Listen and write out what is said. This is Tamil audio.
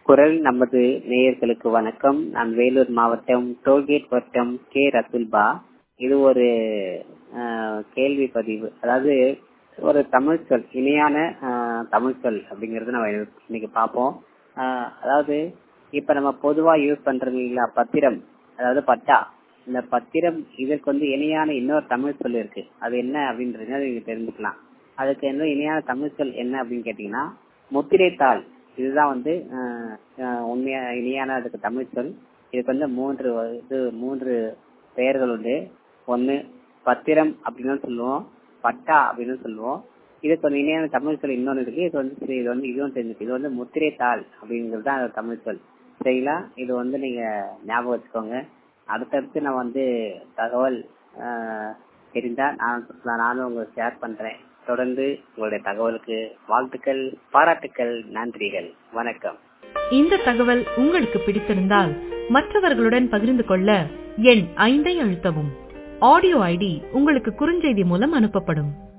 குரல் நமது நேயர்களுக்கு வணக்கம் நான் வேலூர் மாவட்டம் டோல்கேட் வட்டம் கே ரசுல்பா இது ஒரு அஹ், கேள்வி பதிவு அதாவது ஒரு தமிழ் சொல் இணையான அஹ், தமிழ் சொல் அப்படிங்கறது நம்ம இன்னைக்கு பார்ப்போம் அஹ், அதாவது இப்ப நம்ம பொதுவா யூஸ் பண்றது இல்லைங்களா பத்திரம் அதாவது பட்டா இந்த பத்திரம் இதற்கு வந்து இணையான இன்னொரு தமிழ் சொல் இருக்கு அது என்ன அப்படின்றத நீங்க தெரிஞ்சுக்கலாம் அதுக்கு என்ன இணையான தமிழ் சொல் என்ன அப்படின்னு கேட்டீங்கன்னா முத்திரைத்தாள் இதுதான் வந்து அஹ், அஹ், உண்மையா இணையான அதுக்கு தமிழ் சொல் இதுக்கு வந்து மூன்று வ- இது மூன்று பெயர்கள் உண்டு ஒண்ணு பத்திரம் அப்படின்னு சொல்லுவோம் பட்டா அப்படின்னு சொல்லுவோம் இதுக்கு வந்து இணையான தமிழ் சொல் இன்னொன்னு இருக்கு இது வந்து இது வந்து இதுவும் தெரிஞ்சுக்கு இது வந்து முத்திரைத்தாள் அப்படிங்கிறது தான் அது தமிழ் சொல் சரிங்களா இது வந்து நீங்க ஞாபகம் வச்சுக்கோங்க அடுத்தடுத்து நான் வந்து தகவல் ஆஹ், தெரிந்தா நான் நானும் உங்களுக்கு ஷேர் பண்றேன் தொடர்ந்து உங்களுடைய தகவலுக்கு வாழ்த்துக்கள் பாராட்டுக்கள் நன்றிகள் வணக்கம் இந்த தகவல் உங்களுக்கு பிடித்திருந்தால் மற்றவர்களுடன் பகிர்ந்து கொள்ள எண் ஐந்தை அழுத்தவும் ஆடியோ ஐடி உங்களுக்கு குறுஞ்செய்தி மூலம் அனுப்பப்படும்